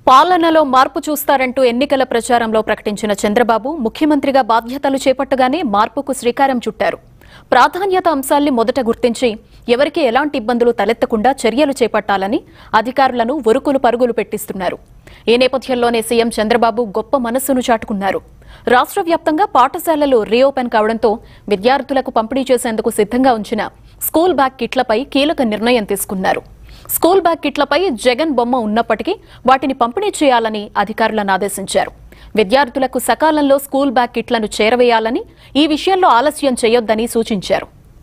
పాలనలో మార్పు చూస్తారంటూ ఎన్నికల ప్రచారంలో ప్రకటించిన చంద్రబాబు ముఖ్యమంత్రిగా బాధ్యతలు చేపట్టగానే మార్పుకు శ్రీకారం చుట్టారు ప్రాధాన్యత అంశాల్ని మొదట గుర్తించి ఎవరికీ ఎలాంటి ఇబ్బందులు తలెత్తకుండా చర్యలు చేపట్టాలని అధికారులను ఉరుకులు పరుగులు పెట్టిస్తున్నారు ఈ నేపథ్యంలోనే సీఎం చంద్రబాబు గొప్ప మనస్సును చాటుకున్నారు రాష్ట్ర వ్యాప్తంగా పాఠశాలలు రీఓపెన్ కావడంతో విద్యార్థులకు పంపిణీ చేసేందుకు సిద్ధంగా ఉంచిన స్కూల్ బ్యాగ్ కిట్లపై కీలక నిర్ణయం తీసుకున్నారు స్కూల్ బ్యాగ్ కిట్లపై జగన్ బొమ్మ ఉన్నప్పటికీ వాటిని పంపిణీ చేయాలని అధికారులను ఆదేశించారు విద్యార్థులకు సకాలంలో స్కూల్ బ్యాగ్ కిట్లను చేరవేయాలని ఈ విషయంలో ఆలస్యం చేయొద్దని సూచించారు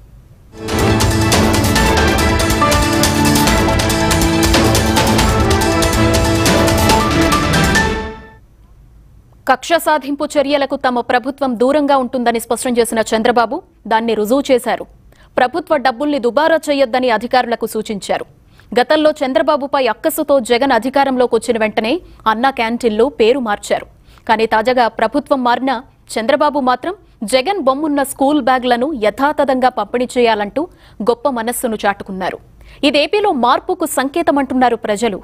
కక్ష సాధింపు చర్యలకు తమ ప్రభుత్వం దూరంగా ఉంటుందని స్పష్టం చేసిన చంద్రబాబు దాన్ని రుజువు చేశారు ప్రభుత్వ డబ్బుల్ని దుబారా చేయొద్దని అధికారులకు సూచించారు గతంలో చంద్రబాబుపై అక్కసుతో జగన్ అధికారంలోకి వచ్చిన వెంటనే అన్నా క్యాంటీన్లు పేరు మార్చారు కానీ తాజాగా ప్రభుత్వం మారినా చంద్రబాబు మాత్రం జగన్ బొమ్మున్న స్కూల్ బ్యాగ్లను యథాతథంగా పంపిణీ చేయాలంటూ గొప్ప మనస్సును చాటుకున్నారు ఇదేపీలో మార్పుకు సంకేతమంటున్నారు ప్రజలు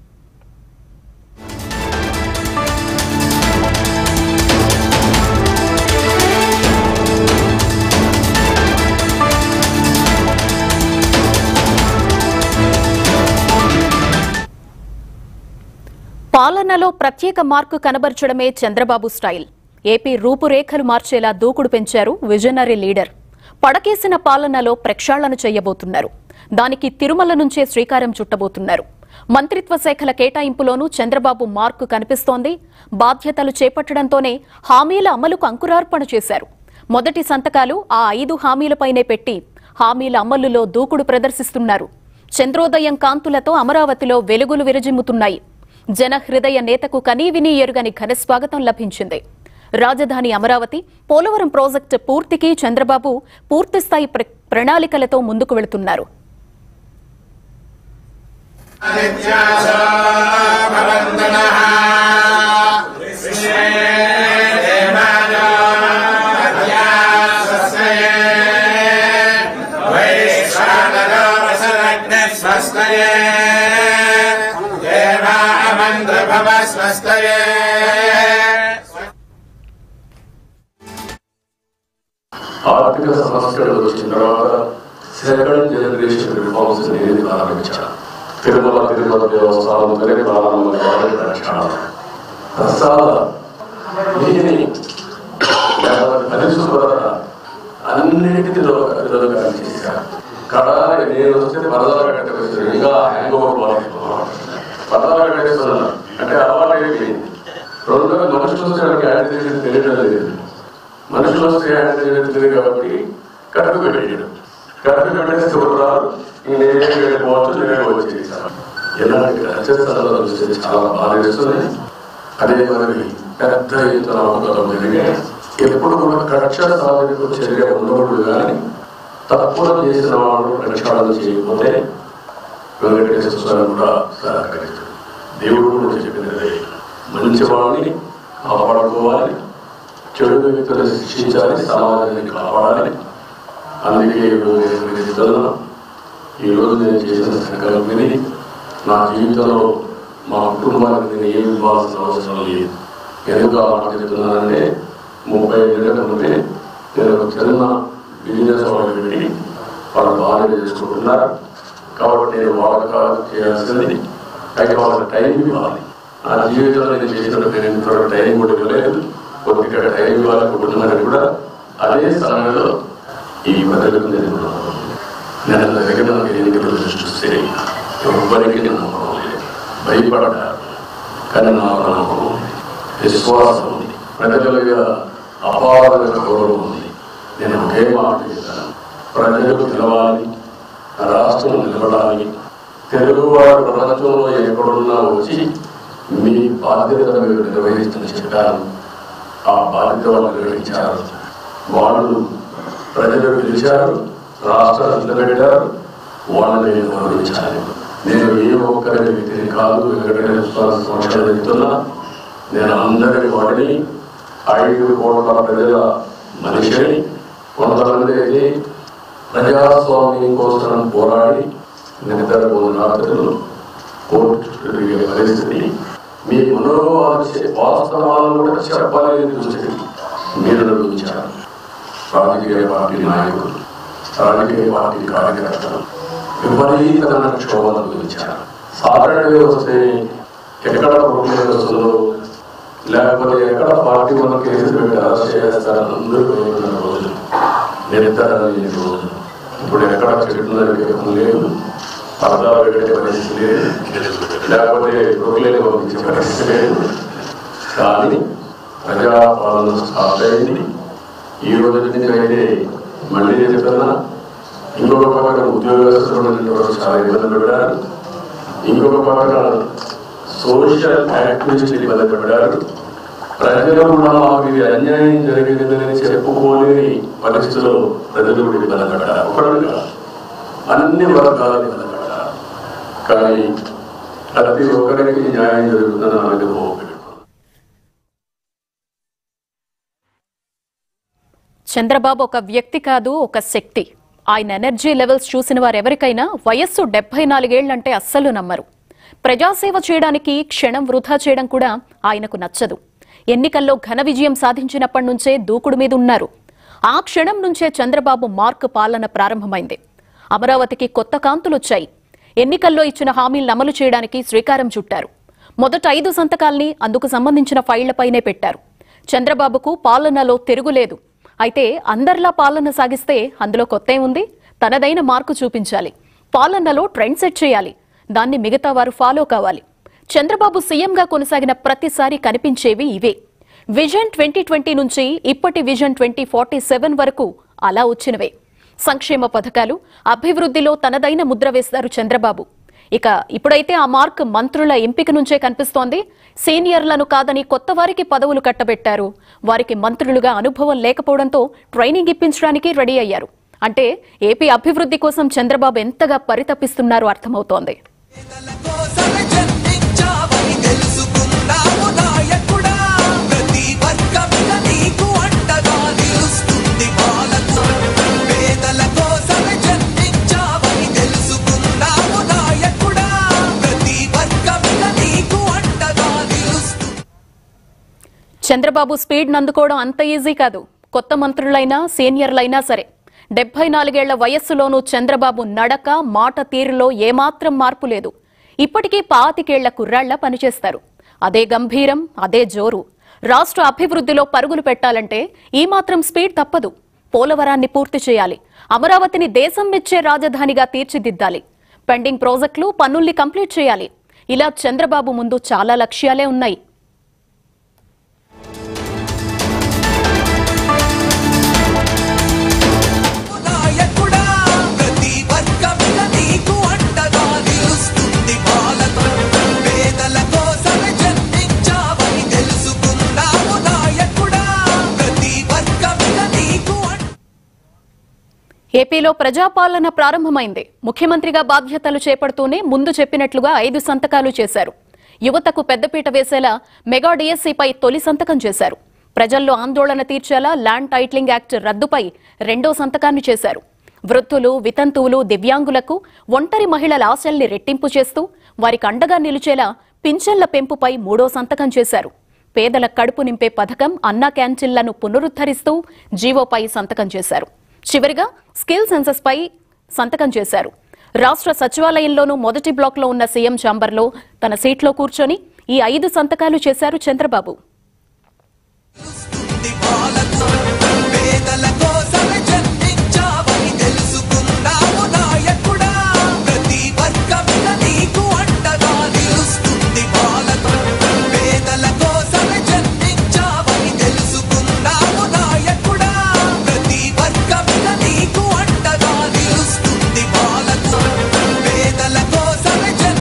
పాలనలో ప్రత్యేక మార్కు కనబర్చడమే చంద్రబాబు స్టైల్ ఏపీ రూపురేఖలు మార్చేలా దూకుడు పెంచారు విజనరీ లీడర్ పడకేసిన పాలనలో ప్రక్షాళన చేయబోతున్నారు దానికి తిరుమల నుంచే శ్రీకారం చుట్టబోతున్నారు మంత్రిత్వ శాఖల కేటాయింపులోనూ చంద్రబాబు మార్కు కనిపిస్తోంది బాధ్యతలు చేపట్టడంతోనే హామీల అమలుకు అంకురార్పణ చేశారు మొదటి సంతకాలు ఆ ఐదు హామీలపైనే పెట్టి హామీల అమలులో దూకుడు ప్రదర్శిస్తున్నారు చంద్రోదయం కాంతులతో అమరావతిలో వెలుగులు విరజిమ్ముతున్నాయి జన హృదయ నేతకు కనీవినీ ఎరుగని ఘనస్వాగతం లభించింది రాజధాని అమరావతి పోలవరం ప్రాజెక్టు పూర్తికి చంద్రబాబు పూర్తిస్థాయి ప్ర- ప్రణాళికలతో ముందుకు వెళుతున్నారు स्वस्तये देवा अमन्त्रभव स्वस्तये ఆర్థిక సమస్యలు వచ్చిన తర్వాత సెకండ్ జనరేషన్ రిఫార్మ్స్ నేను ప్రారంభించాను తిరుమల తిరుమల దేవస్థానంలోనే ప్రారంభమైన ప్రక్షాళన ప్రసాద దీనిని పరిశుభ్రత అన్నిటిలో విధంగా చేశాను కడ నేను వస్తే పరదాలు కట్టేస్తాను ఇంకా హ్యాంగ్ ఓవర్ పరదాలు కట్టేస్తున్నాను అంటే అలవాటు అయిపోయింది రెండు మనుషులు వచ్చేవాడికి యాక్టివేషన్ తెలియడం లేదు మనుషులు వస్తే తెలియదు కాబట్టి కడుపు పెట్టేయడం కడుపు పెట్టేసి చూడరాదు నేనే వెళ్ళిపోవచ్చు నేనే వచ్చేసాను ఇలాంటి రచయితలు చూస్తే చాలా బాధ వేస్తుంది అదే మరి పెద్ద ఎత్తున అవకాశం జరిగాయి ఎప్పుడు కూడా కక్ష సాధనకు చర్య ఉండకూడదు కానీ తప్పులు చేసిన వాళ్ళు ప్రక్షాళన చేయకపోతే వెంకటేశ్వర స్వామి కూడా సహకరిస్తాడు దేవుడు కూడా చెప్పినది మంచి వాళ్ళని కాపాడుకోవాలి చెడు వ్యక్తులను శిక్షించాలి సమాజాన్ని కాపాడాలి అందుకే ఈరోజు నేను వెళ్తున్నాను ఈరోజు నేను చేసిన సంకల్పం విని నా జీవితంలో మా కుటుంబానికి నేను ఏమి ఇవ్వాల్సిన అవసరం లేదు ఎందుకు ఆ మాట చెప్తున్నానంటే ముప్పై ఏళ్ళ ముందే నేను ఒక చిన్న బిజినెస్ వాళ్ళు పెట్టి వాళ్ళు బాగా చేసుకుంటున్నారు కాబట్టి నేను వాళ్ళ కాదు చేయాల్సింది అయితే వాళ్ళకి టైం ఇవ్వాలి నా జీవితంలో నేను చేసినట్టు నేను ఇంత టైం కూడా ఇవ్వలేదు కొద్దిగా టైం ఇవ్వాలి కుటుంబానికి కూడా అదే సమయంలో ఈ ప్రజలకు నేను నేను దగ్గర నాకు ఎన్నికలు చూస్తే ఎవ్వరికి నేను నమ్మకం లేదు భయపడ్డారు కానీ నాకు నమ్మకం ఉంది విశ్వాసం ఉంది ప్రజల మీద అపారమైన గౌరవం ఉంది నేను ఒకే మాట చేశాను ప్రజలకు నిలవాలి రాష్ట్రం నిలబడాలి తెలుగువాడు ప్రపంచంలో ఎక్కడున్నా వచ్చి మీ బాధ్యత మీరు నిర్వహిస్తని చెప్పారు ఆ బాధ్యత వాళ్ళు నిర్వహించారు వాళ్ళు ప్రజలు పిలిచారు రాష్ట్రాలు నిలబెట్టారు వాళ్ళని నేను గౌరవించాలి నేను ఏ ఒక్కరి వ్యక్తిని కాదు వెంకటేశ్వర సంవత్సరం చెప్తున్నా నేను అందరి వాడిని ఐదు కోట్ల ప్రజల మనిషిని కొంతమంది అయితే ప్రజాస్వామ్యం కోసం పోరాడి నిద్రపోయిన రాత్రులు కోర్టు తిరిగే పరిస్థితి మీ మనోభావాలు చే- వాస్తవాలను కూడా చెప్పాలని దృష్టి మీరు నడిపించారు రాజకీయ పార్టీ నాయకులు రాజకీయ పార్టీ కార్యకర్తలు విపరీతమైన క్షోభను గురించారు సాటర్డే వస్తే ఎక్కడ ప్రోగ్రామ్ వస్తుందో లేకపోతే ఎక్కడ పార్టీ మన కేసులు పెట్టి అరెస్ట్ చేస్తారని అందరూ కోరుకున్న రోజులు నిరంతర లేని రోజులు ఇప్పుడు ఎక్కడ చెట్టు నరికే లేదు పరదాలు పెట్టే పరిస్థితి లేదు లేకపోతే ప్రొక్లేని పంపించే పరిస్థితి లేదు కానీ ప్రజాపాలన స్టార్ట్ అయింది ఈ రోజు నుంచి అయితే మళ్ళీ నేను చెప్తున్నా ఇంకొక పక్కన ఉద్యోగస్తులు ఉన్నటువంటి చాలా ఇబ్బందులు పడ్డారు ఇంకొక పక్కన సోషల్ యాక్టివిస్ట్ ఇబ్బంది పడ్డారు ప్రజలు కూడా మాకు ఇది అన్యాయం జరిగిందని చెప్పుకోలేని పరిస్థితుల్లో ప్రజలు కూడా ఇబ్బంది పడ్డారు ఒకడు కాదు. అన్ని వర్గాలు ఇబ్బంది పడ్డారు కానీ ప్రతి ఒక్కరికి న్యాయం జరుగుతుందని నాకు హోప్ చంద్రబాబు ఒక వ్యక్తి కాదు ఒక శక్తి ఆయన ఎనర్జీ లెవెల్స్ చూసిన వారెవరికైనా వయస్సు డెబ్బై నాలుగేళ్లంటే అస్సలు నమ్మరు ప్రజాసేవ చేయడానికి క్షణం వృధా చేయడం కూడా ఆయనకు నచ్చదు ఎన్నికల్లో ఘన విజయం సాధించినప్పటి నుంచే దూకుడు మీద ఉన్నారు ఆ క్షణం నుంచే చంద్రబాబు మార్క్ పాలన ప్రారంభమైంది అమరావతికి కొత్త కాంతులొచ్చాయి ఎన్నికల్లో ఇచ్చిన హామీలను అమలు చేయడానికి శ్రీకారం చుట్టారు మొదట ఐదు సంతకాల్ని అందుకు సంబంధించిన ఫైళ్లపైనే పెట్టారు చంద్రబాబుకు పాలనలో తిరుగులేదు అయితే అందరిలా పాలన సాగిస్తే అందులో కొత్త ఉంది తనదైన మార్కు చూపించాలి పాలనలో ట్రెండ్ సెట్ చేయాలి దాన్ని మిగతా వారు ఫాలో కావాలి చంద్రబాబు సీఎంగా కొనసాగిన ప్రతిసారి కనిపించేవి ఇవే విజన్ ట్వంటీ ట్వంటీ నుంచి ఇప్పటి విజన్ ట్వంటీ ఫార్టీ సెవెన్ వరకు అలా వచ్చినవే సంక్షేమ పథకాలు అభివృద్ధిలో తనదైన ముద్ర వేస్తారు చంద్రబాబు ఇక ఇప్పుడైతే ఆ మార్క్ మంత్రుల ఎంపిక నుంచే కనిపిస్తోంది సీనియర్లను కాదని కొత్త వారికి పదవులు కట్టబెట్టారు వారికి మంత్రులుగా అనుభవం లేకపోవడంతో ట్రైనింగ్ ఇప్పించడానికి రెడీ అయ్యారు అంటే ఏపీ అభివృద్ధి కోసం చంద్రబాబు ఎంతగా పరితపిస్తున్నారో అర్థమవుతోంది పేదల కోసమే జన్మించావని తెలుసుకున్నావు నాయకుడా ప్రతి వర్గమిక నీకు అండగా నిలుస్తుంది పాలకు పేదల కోసమే జన్మించావని తెలుసుకున్నావు నాయకుడా ప్రతి వర్గమిక నీకు అండగా నిలుస్తుంది చంద్రబాబు స్పీడ్ అందుకోవడం అంత ఈజీ కాదు కొత్త మంత్రులైనా సీనియర్లైనా సరే డెబ్బై నాలుగేళ్ల వయస్సులోనూ చంద్రబాబు నడక మాట తీరులో ఏమాత్రం మార్పు లేదు ఇప్పటికీ పాతికేళ్ల కుర్రాళ్ల పనిచేస్తారు అదే గంభీరం అదే జోరు రాష్ట్ర అభివృద్ధిలో పరుగులు పెట్టాలంటే ఈ మాత్రం స్పీడ్ తప్పదు పోలవరాన్ని పూర్తి చేయాలి అమరావతిని దేశం మెచ్చే రాజధానిగా తీర్చిదిద్దాలి పెండింగ్ ప్రాజెక్టులు పనుల్ని కంప్లీట్ చేయాలి ఇలా చంద్రబాబు ముందు చాలా లక్ష్యాలే ఉన్నాయి నాయకుడా ప్రతి వర్గమిక నీకు అండగా నిలుస్తుంది పాలకు పేదల కోసమే జన్మించావని తెలుసుకున్నావు నాయకుడా ప్రతి వర్గమిక నీకు అండ ఏపీలో ప్రజాపాలన ప్రారంభమైంది ముఖ్యమంత్రిగా బాధ్యతలు చేపడుతూనే ముందు చెప్పినట్లుగా ఐదు సంతకాలు చేశారు యువతకు పెద్దపీట వేసేలా మెగా డిఎస్సీపై తొలి సంతకం చేశారు ప్రజల్లో ఆందోళన తీర్చేలా ల్యాండ్ టైటిలింగ్ యాక్ట్ రద్దుపై రెండో సంతకాన్ని చేశారు వృద్ధులు వితంతువులు దివ్యాంగులకు ఒంటరి మహిళల ఆశల్ని రెట్టింపు చేస్తూ వారికి అండగా నిలిచేలా పింఛన్ల పెంపుపై మూడో సంతకం చేశారు పేదల కడుపు నింపే పథకం అన్నా క్యాంటీన్లను పునరుద్ధరిస్తూ జీవోపై సంతకం చేశారు చివరిగా స్కిల్ సెన్సస్ పై సంతకం చేశారు రాష్ట్ర సచివాలయంలోనూ మొదటి బ్లాక్లో ఉన్న సీఎం ఛాంబర్లో తన సీట్లో కూర్చొని ఈ ఐదు సంతకాలు చేశారు చంద్రబాబు